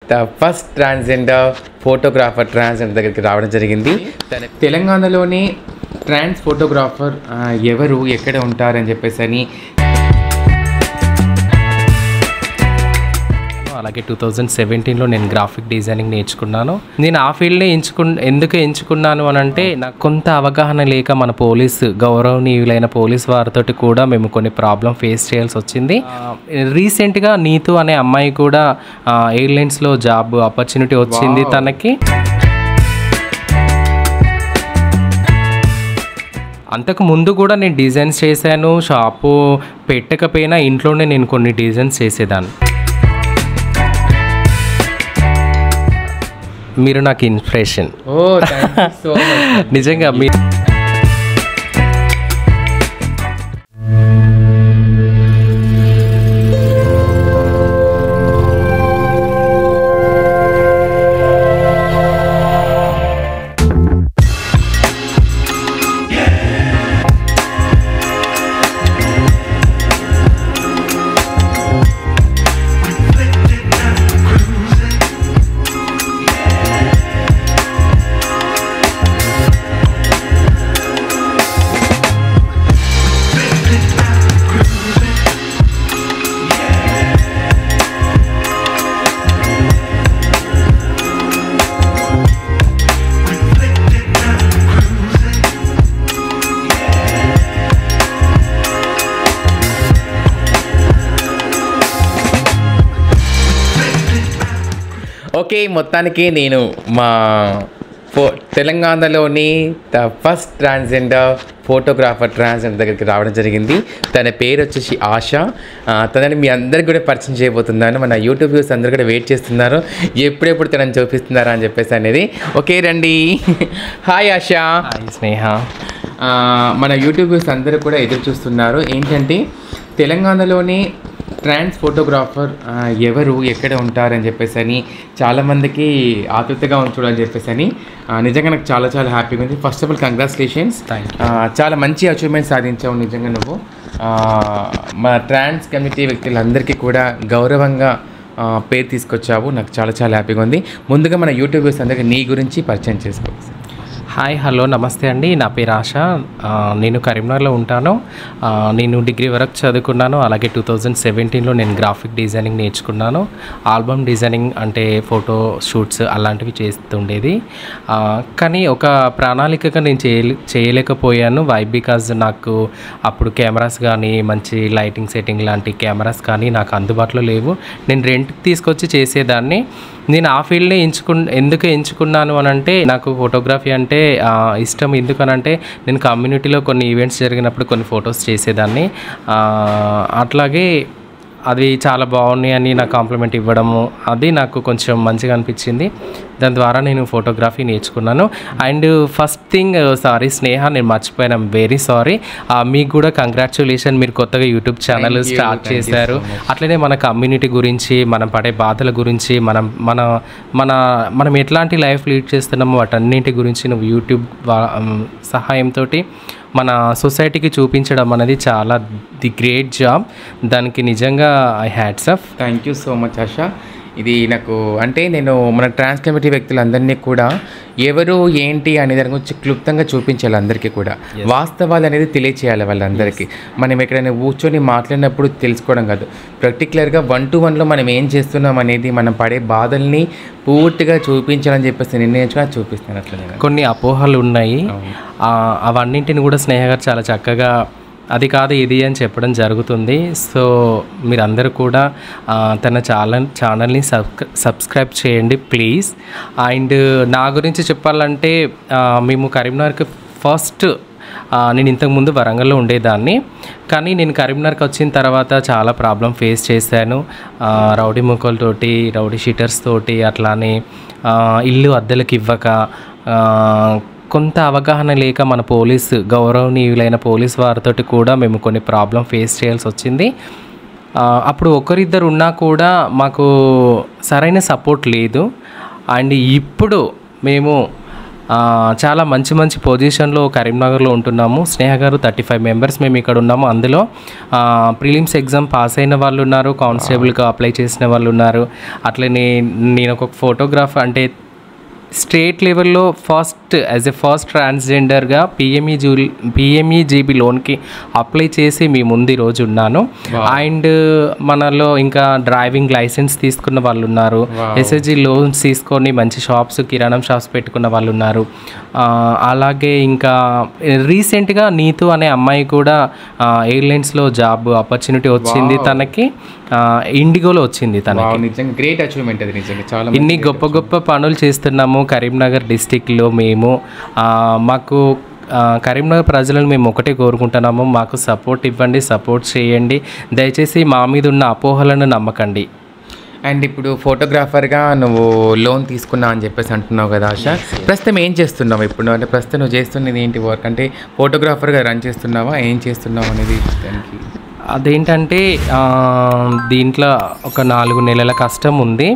The first transgender photographer transgender దగ్గరికి రావడం జరిగింది తన తెలంగాణలోని ట్రాన్స్ ఫోటోగ్రాఫర్ ఆ, ఎవరు ఎక్కడ ఉంటారని చెప్పేసి అని అలాగే టూ థౌజండ్ సెవెంటీన్లో నేను గ్రాఫిక్ డిజైనింగ్ నేర్చుకున్నాను నేను ఆ ఫీల్డ్నే ఎంచుకు ఎందుకు ఎంచుకున్నాను అని అంటే నాకు కొంత అవగాహన లేక మన పోలీస్ గౌరవనీయులైన పోలీస్ వారితోటి కూడా మేము కొన్ని ప్రాబ్లం ఫేస్ చేయాల్సి వచ్చింది రీసెంట్గా నీతు అనే అమ్మాయి కూడా ఎయిర్లైన్స్లో జాబ్ ఆపర్చునిటీ వచ్చింది తనకి అంతకు ముందు కూడా నేను డిజైన్స్ చేశాను షాపు పెట్టకపోయినా ఇంట్లోనే నేను కొన్ని డిజైన్స్ చేసేదాన్ని మీరు నాకు ఇన్స్పిరేషన్ ఓ థ్యాంక్ యూ సో మచ్ నిజంగా మీ ఓకే మొత్తానికి నేను మా ఫో తెలంగాణలోని the first transgender photographer transgender దగ్గరికి రావడం జరిగింది తన పేరు వచ్చేసి ఆశ ఆ, తనని మీ అందరికి కూడా పరిచయం చేయబోతున్నాను మన యూట్యూబ్ వ్యూస్ అందరు కూడా వెయిట్ చేస్తున్నారు ఎప్పుడెప్పుడు తనని చూపిస్తున్నారా అని చెప్పేసి అనేది ఓకే రండి హాయ్ ఆశ హాయ్ స్నేహ ఆ, మన యూట్యూబ్ వ్యూస్ అందరూ కూడా ఎదురు చూస్తున్నారు ఏంటంటే తెలంగాణలోని ట్రాన్స్ ఫోటోగ్రాఫర్ ఆ, ఎవరు ఎక్కడ ఉంటారని చెప్పేసి అని చాలామందికి ఆతృతగా ఉంచుడు అని చెప్పేసి అని ఆ, నిజంగా నాకు చాలా చాలా హ్యాపీగా ఉంది first of all congratulations Thank చాలా మంచి అచీవ్మెంట్ సాధించావు నిజంగా నువ్వు ఆ, మన ట్రాన్స్ కమిటీ వ్యక్తులందరికీ కూడా గౌరవంగా ఆ, పేరు తీసుకొచ్చావు నాకు చాలా చాలా హ్యాపీగా ఉంది ముందుగా మన యూట్యూబ్ వ్యూస్ అందరికీ నీ గురించి పరిచయం చేసుకో హాయ్ హలో నమస్తే అండి నా పేరు ఆశ ఆ, నేను కరీంనగర్లో ఉంటాను ఆ, నేను డిగ్రీ వరకు చదువుకున్నాను అలాగే టూ థౌజండ్ సెవెంటీన్లో నేను గ్రాఫిక్ డిజైనింగ్ నేర్చుకున్నాను ఆల్బమ్ డిజైనింగ్ అంటే ఫోటో షూట్స్ అలాంటివి చేస్తుండేది ఆ, కానీ ఒక ప్రణాళికగా నేను చేయలే చేయలేకపోయాను వై బికాజ్ నాకు అప్పుడు కెమెరాస్ కానీ మంచి లైటింగ్ సెట్టింగ్ లాంటి కెమెరాస్ కానీ నాకు అందుబాటులో లేవు నేను రెంట్కి తీసుకొచ్చి చేసేదాన్ని నేను ఆ ఫీల్డ్నే ఎంచుకు ఎందుకు ఎంచుకున్నాను అని అంటే నాకు ఫోటోగ్రఫీ అంటే ఆ, ఇష్టం ఎందుకనంటే నేను కమ్యూనిటీలో కొన్ని ఈవెంట్స్ జరిగినప్పుడు కొన్ని ఫొటోస్ చేసేదాన్ని ఆ, అట్లాగే అది చాలా బాగున్నాయి అని నాకు కాంప్లిమెంట్ ఇవ్వడము అది నాకు కొంచెం మంచిగా అనిపించింది దాని ద్వారా నేను ఫోటోగ్రఫీ నేర్చుకున్నాను and first thing sorry Sneha నేను మర్చిపోయాను వెరీ సారీ మీకు కూడా కంగ్రాచులేషన్ మీరు కొత్తగా YouTube channel Thank you, start thank you చేశారు so much. అట్లనే మన కమ్యూనిటీ గురించి మనం పడే బాధల గురించి మనం మన మన మనం ఎట్లాంటి లైఫ్ లీడ్ చేస్తున్నామో వాటన్నింటి గురించి నువ్వు యూట్యూబ్ సహాయంతో మన సొసైటీకి చూపించడం అనేది చాలా ది గ్రేట్ జాబ్ దానికి నిజంగా I hats off thank you so much Asha ఇది నాకు అంటే నేను మన ట్రాన్స్ కమిటీ వ్యక్తులందరినీ కూడా ఎవరు ఏంటి అనే దాని గురించి క్లుప్తంగా చూపించాలి అందరికీ కూడా వాస్తవాలు అనేది తెలియచేయాలి వాళ్ళందరికీ మనం ఎక్కడైనా కూర్చొని మాట్లాడినప్పుడు తెలుసుకోవడం కాదు పర్టికులర్గా వన్ టు వన్లో మనం ఏం చేస్తున్నాం అనేది మనం పడే బాధల్ని పూర్తిగా చూపించాలని చెప్పేసి నిర్ణయించుకొని చూపిస్తాను అట్లా నేను కొన్ని అపోహలు ఉన్నాయి ఆ, అవన్నింటిని కూడా స్నేహ గారు చాలా చక్కగా అది కాదు ఇది అని చెప్పడం జరుగుతుంది సో మీరందరూ కూడా ఆ, తన ఛానల్ ఛానల్ని సబ్స్క్రై సబ్స్క్రైబ్ చేయండి ప్లీజ్ అండ్ నా గురించి చెప్పాలంటే ఆ, మేము కరీంనగర్కి ఫస్ట్ ఆ, నేను ఇంతకుముందు వరంగల్లో ఉండేదాన్ని కానీ నేను కరీంనగర్కి వచ్చిన తర్వాత చాలా ప్రాబ్లం ఫేస్ చేశాను ఆ, రౌడీ ముక్కలతోటి రౌడీ షీటర్స్ తోటి అట్లానే ఆ, ఇల్లు అద్దెలకు ఇవ్వక ఆ, కొంత అవగాహన లేక మన పోలీస్ గౌరవనీయులైన పోలీస్ వారితోటి కూడా మేము కొన్ని ప్రాబ్లం ఫేస్ చేయాల్సి వచ్చింది ఆ, అప్పుడు ఒకరిద్దరు ఉన్నా కూడా మాకు సరైన సపోర్ట్ లేదు అండ్ ఇప్పుడు మేము ఆ, చాలా మంచి మంచి పొజిషన్లో కరీంనగర్లో ఉంటున్నాము స్నేహ గారు థర్టీ ఫైవ్ మెంబర్స్ మేము ఇక్కడ ఉన్నాము అందులో ప్రిలిమ్స్ ఎగ్జామ్ పాస్ అయిన వాళ్ళు ఉన్నారు కానిస్టేబుల్గా అప్లై చేసిన వాళ్ళు ఉన్నారు అట్లనే నేను ఒక ఫోటోగ్రాఫ్ అంటే స్టేట్ లెవెల్లో ఫస్ట్ యాజ్ ఎ ఫస్ట్ ట్రాన్స్జెండర్గా పిఎంఈ జూ పిఎంఈ జీబీ లోన్కి అప్లై చేసి మీ ముందు ఈరోజు ఉన్నాను అండ్ మనలో ఇంకా డ్రైవింగ్ లైసెన్స్ తీసుకున్న వాళ్ళు ఉన్నారు ఎస్ఎస్జి లోన్స్ తీసుకొని మంచి షాప్స్ కిరాణం షాప్స్ పెట్టుకున్న వాళ్ళు ఉన్నారు ఆ, అలాగే ఇంకా రీసెంట్గా నీతు అనే అమ్మాయి కూడా ఎయిర్లైన్స్లో జాబ్ ఆపర్చునిటీ వచ్చింది తనకి ఆ, ఇండిగోలో వచ్చింది తనకి వావ్, నిజంగా గ్రేట్ అచీవ్మెంట్ అది నిజంగా చాలా ఇన్ని గొప్ప గొప్ప పనులు చేస్తున్నాము కరీంనగర్ డిస్టిక్లో మేము ఆ, మాకు ఆ, కరీంనగర్ ప్రజలను మేము ఒకటే కోరుకుంటున్నాము మాకు సపోర్ట్ ఇవ్వండి సపోర్ట్ చేయండి దయచేసి మా మీద ఉన్న అపోహలను నమ్మకండి అండ్ ఇప్పుడు ఫోటోగ్రాఫర్గా నువ్వు లోన్ తీసుకున్నా అని చెప్పేసి అంటున్నావు కదా ఆశ ప్రస్తుతం ఏం చేస్తున్నావు ఇప్పుడు అంటే ప్రస్తుతం నువ్వు చేస్తున్నది ఏంటి వర్క్ అంటే ఫోటోగ్రాఫర్గా రన్ చేస్తున్నావా ఏం చేస్తున్నావు అనేది దానికి అదేంటంటే ఆ, దీంట్లో ఒక నాలుగు నెలల కష్టం ఉంది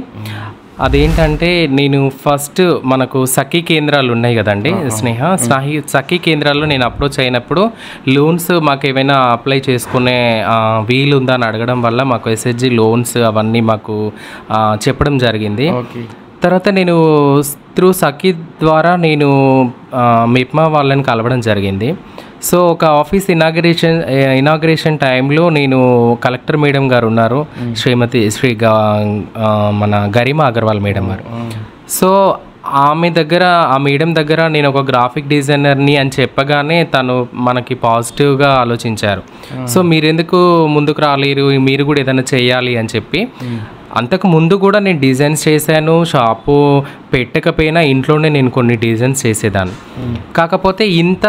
అదేంటంటే నేను ఫస్ట్ మనకు సఖీ కేంద్రాలు ఉన్నాయి కదండి స్నేహ సహి సఖీ కేంద్రాల్లో నేను అప్రోచ్ అయినప్పుడు లోన్స్ మాకు ఏమైనా అప్లై చేసుకునే ఆ, వీలు ఉందా అని అడగడం వల్ల మాకు ఎస్హెచ్జి లోన్స్ అవన్నీ మాకు ఆ, చెప్పడం జరిగింది ఓకే తర్వాత నేను త్రూ సఖీ ద్వారా నేను ఆ, మిప్మా వాళ్ళని కలవడం జరిగింది సో ఒక ఆఫీస్ ఇనాగరేషన్ ఇనాగరేషన్ టైంలో నేను కలెక్టర్ మేడం గారు ఉన్నారు శ్రీమతి శ్రీ గా ఆ, మన గరిమా అగర్వాల్ మేడం గారు సో ఆమె దగ్గర ఆ మేడం దగ్గర నేను ఒక గ్రాఫిక్ డిజైనర్ని అని చెప్పగానే తను మనకి పాజిటివ్గా ఆలోచించారు సో మీరెందుకు ముందుకు రాలేరు మీరు కూడా ఏదైనా చేయాలి అని చెప్పి అంతకు ముందు కూడా నేను డిజైన్స్ చేశాను షాపు పెట్టకపోయినా ఇంట్లోనే నేను కొన్ని డిజైన్స్ చేసేదాన్ని కాకపోతే ఇంత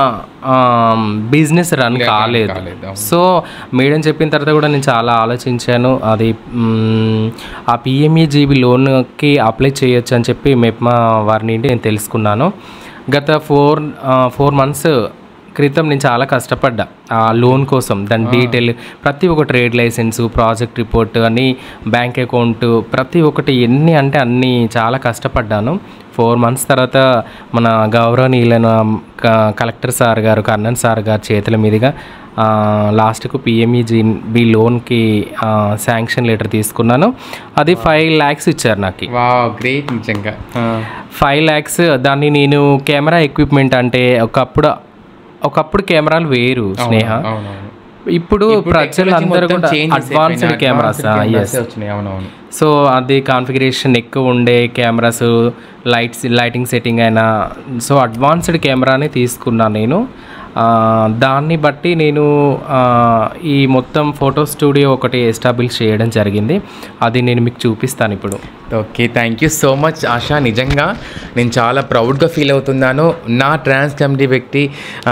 బిజినెస్ రన్ కాలేదు కాలేదు, సో మేడం చెప్పిన తర్వాత కూడా నేను చాలా ఆలోచించాను అది మ్, ఆ పిఎంఈ జీబీ లోన్కి అప్లై చేయొచ్చు అని చెప్పి మెప్మా వారి నుండి నేను తెలుసుకున్నాను గత ఫోర్ ఫోర్ మంత్స్ క్రితం నేను చాలా కష్టపడ్డా ఆ లోన్ కోసం దాని డీటెయిల్ ప్రతి ఒక్క ట్రేడ్ లైసెన్స్ ప్రాజెక్ట్ రిపోర్ట్ అని బ్యాంక్ అకౌంట్ ప్రతి ఒక్కటి ఎన్ని అంటే అన్ని చాలా కష్టపడ్డాను ఫోర్ మంత్స్ తర్వాత మన గౌరవనీయులైన క- కలెక్టర్ సార్ గారు కర్ణన్ సార్ గారి చేతుల మీదుగా ఆ, లాస్ట్కు పిఎంఈజీ బి లోన్కి ఆ, శాంక్షన్ లెటర్ తీసుకున్నాను అది ఫైవ్ ల్యాక్స్ ఇచ్చారు నాకు వా గ్రేట్ నిజంగా ఆ. ఫైవ్ ల్యాక్స్ దాన్ని నేను కెమెరా ఎక్విప్మెంట్ అంటే ఒకప్పుడు ఒకప్పుడు కెమెరాలు వేరు స్నేహ అవునవును ఇప్పుడు ప్రజలందరూ కూడా అడ్వాన్స్డ్ కెమెరాస్ ఎస్ వచ్చినాయి అవునవును సో అది కాన్ఫిగరేషన్ ఎక్కువ ఉండే కెమెరాస్ లైట్స్ లైటింగ్ సెట్టింగ్ అయినా సో అడ్వాన్స్డ్ కెమెరాని తీసుకున్నాను నేను ఆ, దాన్ని బట్టి నేను ఆ, ఈ మొత్తం ఫోటో స్టూడియో ఒకటి ఎస్టాబ్లిష్ చేయడం జరిగింది అది నేను మీకు చూపిస్తాను ఇప్పుడు okay thank you so much Asha నిజంగా నేను చాలా ప్రౌడ్గా ఫీల్ అవుతున్నాను నా ట్రాన్స్ కమిటీ వ్యక్తి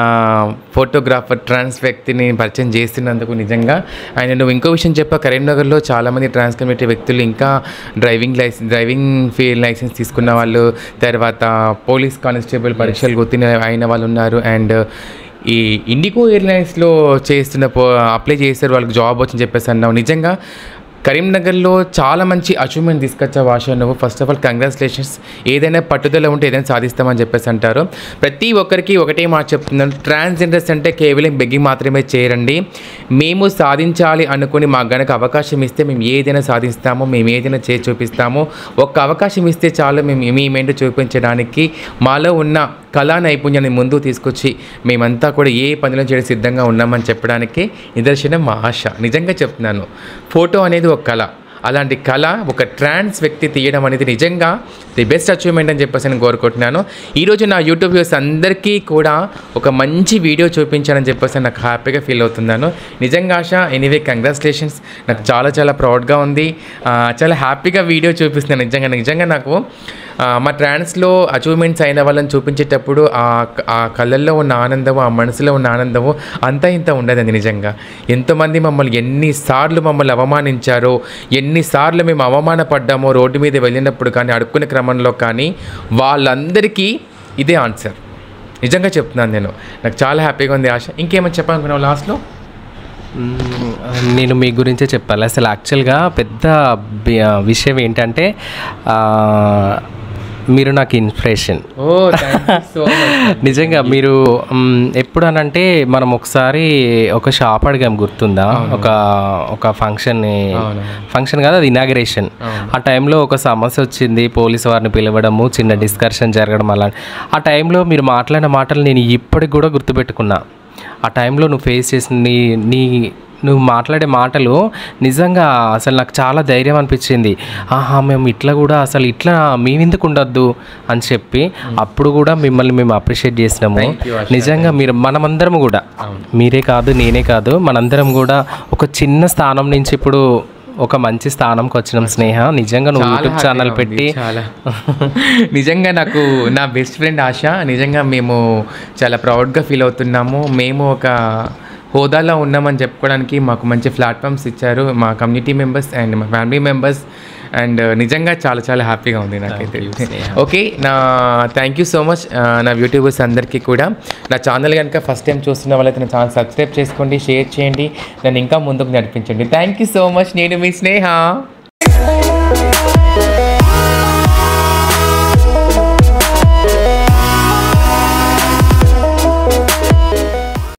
ఫోటోగ్రాఫర్ ట్రాన్స్ వ్యక్తిని పరిచయం చేస్తున్నందుకు నిజంగా ఆయన నువ్వు ఇంకో విషయం చెప్పా కరీంనగర్లో చాలామంది ట్రాన్స్ కమిటీ వ్యక్తులు ఇంకా driving license driving field license తీసుకున్న వాళ్ళు తర్వాత పోలీస్ కానిస్టేబుల్ పరీక్షలు గుర్తిన అయిన వాళ్ళు ఉన్నారు అండ్ ఈ ఇండిగో ఎయిర్లైన్స్లో చేస్తున్న పో అప్లై చేశారు వాళ్ళకి జాబ్ వచ్చని చెప్పేసి అన్నావు నిజంగా కరీంనగర్లో చాలా మంచి అచీవ్మెంట్ తీసుకొచ్చా భాష నువ్వు ఫస్ట్ ఆఫ్ ఆల్ కంగ్రాచులేషన్స్ ఏదైనా పట్టుదల ఉంటే ఏదైనా సాధిస్తామని చెప్పేసి అంటారు ప్రతి ఒక్కరికి ఒకటే మాట చెప్తున్నాను ట్రాన్స్జెండర్స్ అంటే కేవలం బెగ్గి మాత్రమే చేయరండి మేము సాధించాలి అనుకుని మాకు గనక అవకాశం ఇస్తే మేము ఏదైనా సాధిస్తాము మేము ఏదైనా చేసి చూపిస్తాము ఒక్క అవకాశం ఇస్తే చాలు మేము మేమేంటో చూపించడానికి మాలో ఉన్న కళా నైపుణ్యాన్ని ముందు తీసుకొచ్చి మేమంతా కూడా ఏ పనిలో చేయడం సిద్ధంగా ఉన్నామని చెప్పడానికి నిదర్శనం మా ఆశ నిజంగా చెప్తున్నాను ఫోటో అనేది ఒక కళ అలాంటి కళ ఒక ట్రాన్స్ వ్యక్తి తీయడం అనేది నిజంగా ది బెస్ట్ అచీవ్మెంట్ అని చెప్పేసి నేను కోరుకుంటున్నాను ఈరోజు నా యూట్యూబ్ వ్యూస్ అందరికీ కూడా ఒక మంచి వీడియో చూపించాలని చెప్పేసి నాకు హ్యాపీగా ఫీల్ అవుతున్నాను నిజంగా ఆశ ఎనీవే కంగ్రాచులేషన్స్ నాకు చాలా చాలా ప్రౌడ్గా ఉంది ఆ, చాలా హ్యాపీగా వీడియో చూపిస్తున్నాను నిజంగా నిజంగా నాకు ఆ, మా ట్రాన్స్లో అచీవ్మెంట్స్ అయిన వాళ్ళని చూపించేటప్పుడు ఆ ఆ కళ్ళల్లో ఉన్న ఆనందము ఆ మనసులో ఉన్న ఆనందము అంతా ఇంత ఉండదండి నిజంగా ఎంతోమంది మమ్మల్ని ఎన్నిసార్లు మమ్మల్ని అవమానించారో ఎన్నిసార్లు మేము అవమానపడ్డామో రోడ్డు మీద వెళ్ళినప్పుడు కానీ అడుక్కునే క్రమంలో కానీ వాళ్ళందరికీ ఇదే ఆన్సర్ నిజంగా చెప్తున్నాను నేను నాకు చాలా హ్యాపీగా ఉంది ఆశ ఇంకేమైనా చెప్పాలనుకున్నావు లాస్ట్లో మ్మ్. నేను మీ గురించే చెప్పాలి అసలు యాక్చువల్గా పెద్ద బి- విషయం ఏంటంటే ఆ, మీరు నాకు ఇన్స్పిరేషన్ ఓ థ్యాంక్ యూ సో మచ్ నిజంగా మీరు మ్, ఎప్పుడు అనంటే మనం ఒకసారి ఒక షాప్ అడిగాం గుర్తుందా ఒక ఒక ఫంక్షన్ అవును. ఫంక్షన్ కాదు అది ఇనాగరేషన్ ఆ టైంలో ఒక సమస్య వచ్చింది పోలీసు వారిని పిలవడము చిన్న డిస్కషన్ జరగడం అలా ఆ టైంలో మీరు మాట్లాడిన మాటలు నేను ఇప్పటికి కూడా గుర్తుపెట్టుకున్నా ఆ టైంలో నువ్వు ఫేస్ చేసిన నీ నీ నువ్వు మాట్లాడే మాటలు నిజంగా అసలు నాకు చాలా ధైర్యం అనిపించింది ఆహా మేము ఇట్లా కూడా అసలు ఇట్లా మేమెందుకు ఉండొద్దు అని చెప్పి అప్పుడు కూడా మిమ్మల్ని మేము అప్రిషియేట్ చేసినాము నిజంగా మీరు మనమందరం కూడా మీరే కాదు నేనే కాదు మనందరం కూడా ఒక చిన్న స్థానం నుంచి ఇప్పుడు ఒక మంచి స్థానంకి వచ్చినాం స్నేహ నిజంగా నువ్వు యూట్యూబ్ ఛానల్ పెట్టి చాలా నిజంగా నాకు నా బెస్ట్ ఫ్రెండ్ ఆశ నిజంగా మేము చాలా ప్రౌడ్గా ఫీల్ అవుతున్నాము మేము ఒక హోదాలో ఉన్నామని చెప్పుకోవడానికి మాకు మంచి ప్లాట్ఫామ్స్ ఇచ్చారు మా కమ్యూనిటీ మెంబర్స్ అండ్ మా ఫ్యామిలీ మెంబర్స్ అండ్ నిజంగా చాలా చాలా హ్యాపీగా ఉంది నాకైతే ఓకే నా థ్యాంక్ యూ సో మచ్ నా యూట్యూబర్స్ అందరికీ కూడా నా ఛానల్ కనుక ఫస్ట్ టైం చూస్తున్న వాళ్ళైతే నా ఛానల్ సబ్స్క్రైబ్ చేసుకోండి షేర్ చేయండి నన్ను ఇంకా ముందుకు నడిపించండి థ్యాంక్ యూ సో మచ్ నేను మీ స్నేహ